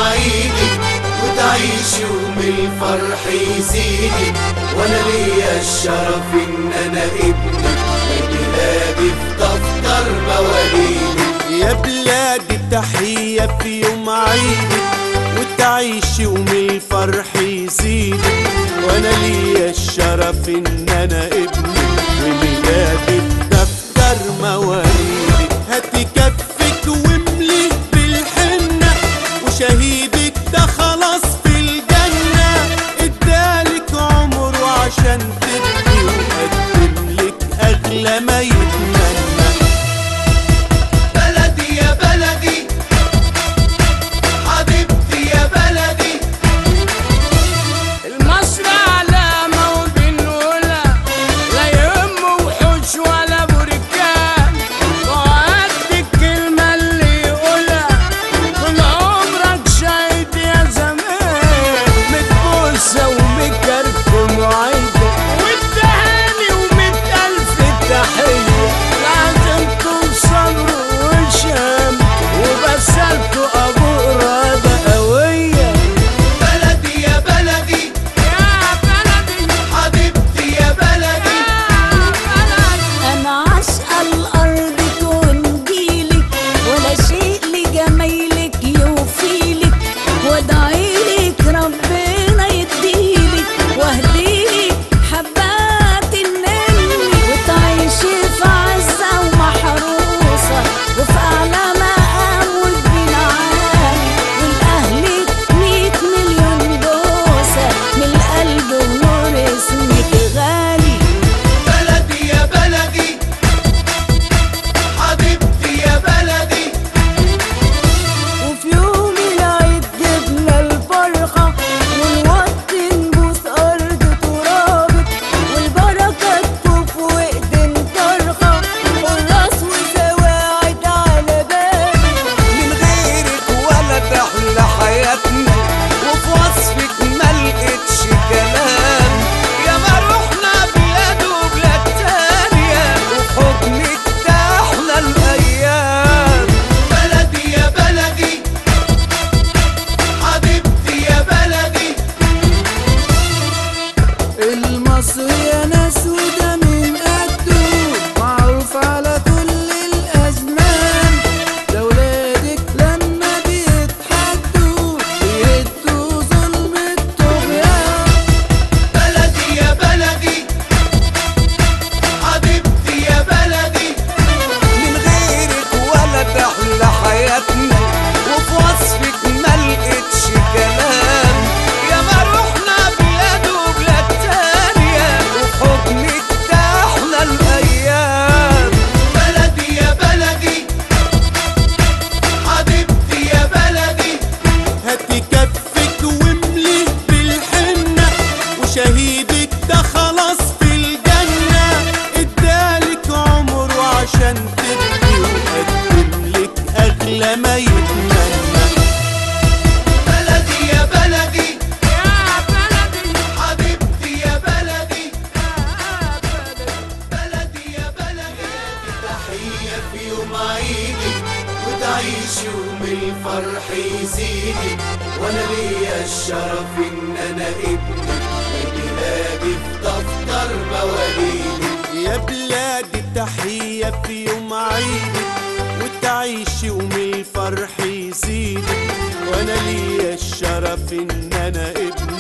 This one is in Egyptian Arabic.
عيدك وتعيش يوم الفرح يزيدك وانا ليا الشرف ان انا ابنك وبلادي في دفتر مواليدك يا بلادي تحية في يوم عيدك وتعيش يوم الفرح يزيدك وانا ليا الشرف ان انا ابنك وميلادي في دفتر مواليدك هاتي كفك وامليه بالحنة وشهيدك ده خلاص في الجنة ادالك عمره عشان تبكي وقدم لك اغلى ما يتمنى بلدي يا بلدي حبيبتي يا بلدي المصر علامة وبنقولها لا يهم وحوش ولا بركان وقد الكلمة اللي يقولها طول عمرك شايد يا زمان متبوسة ومكركم وعيدة والتهاني ومية ألف تحية لازم توصلوا وشام وبسلتوا أبو رضا قوية بلدي يا بلدي يا بلدي حبيبتي يا بلدي أنا عاشقة لأرضك ونجيلك ولا شيء لجمايلك يوفيلك وادعيلك ربنا يديلك واهديلك حبات النمل وتعيشي في عزة ومحروسة وفي أعلى مقام والبين عالي والأهلك مية مليون بوسة من القلب ونور اسمك غالي بلدي يا بلدي حبيبتي يا بلدي وفي يوم العيد جبنا الفرحة ونوطي نبوس أرض ترابك والبركة تطوف وإيدين طرحة حراس وسواعد على بابك من غيرك ولا تحلى حياتنا وفي وصفك ما لقيتش كلام يا ما رحنا بلاد وبلاد تانية وفي حضنك تحلى الأيام بلدي يا بلدي حبيبتي يا بلدي المصري يا ناس وده من قده معروف على كل الأزمان ده ولادك لما بيتحدوا بيهدوا ظلم الطغيان بلدي يا بلدي حبيبتي يا بلدي من غيرك ولا تحلى حياتنا وفي وصفك ما لقيتش كلام يا ما رحنا بلاد وبلاد تانية وفي حضنك تحلى الأيام بلدي يا بلدي حبيبتي يا بلدي هاتي كفك وامليه بالحنة وشهيدك ده خلاص في الجنة ادالك عمره عشان تبكي وقدم لك أغلى ما يتمنى بلدي يا بلدي يا بلدي حبيبتي يا بلدي بلدي يا بلدي تحية في يوم عيدك وتعيش يوم الفرح يزيدك وانا ليا الشرف ان انا ابنك وبلادي في دفتر مواليدك يا بلادي تحية في يوم عيدك وتعيش يوم الفرح يزيدك وانا ليا الشرف ان انا ابن